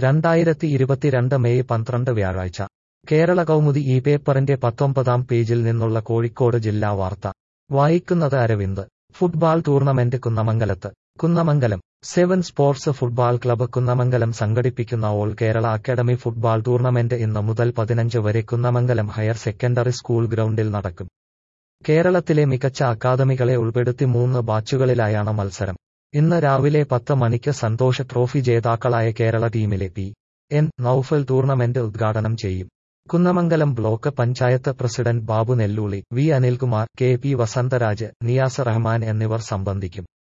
രണ്ടായിരത്തി ഇരുപത്തിരണ്ട് മെയ് പന്ത്രണ്ട് വ്യാഴാഴ്ച കേരള കൗമുദി ഈ പേപ്പറിന്റെ പത്തൊമ്പതാം പേജിൽ നിന്നുള്ള കോഴിക്കോട് ജില്ലാ വാർത്ത വായിക്കുന്നത് അരവിന്ദ് ഫുട്ബാൾ ടൂർണമെന്റ് കുന്നമംഗലത്ത് Kunnamangalam seven sports football club Kunnamangalam സംഘടിപ്പിക്കുന്ന all Kerala academy football tournament ഇന്ന് മുതൽ പതിനഞ്ച് വരെ കുന്നമംഗലം ഹയർ സെക്കൻഡറി സ്കൂൾ ഗ്രൗണ്ടിൽ നടക്കും കേരളത്തിലെ മികച്ച അക്കാദമികളെ ഉൾപ്പെടുത്തി മൂന്ന് ബാച്ചുകളിലായാണ് മത്സരം ഇന്ന് രാവിലെ പത്ത് മണിക്ക് സന്തോഷ് ട്രോഫി ജേതാക്കളായ കേരള ടീമിലെ പി എൻ നൌഫൽ ടൂർണമെന്റ് ഉദ്ഘാടനം ചെയ്യും Kunnamangalam block panchayat president Babu Nelluli V Anilkumar K P Vasantharaj Niyas Rahman എന്നിവർ സംബന്ധിക്കും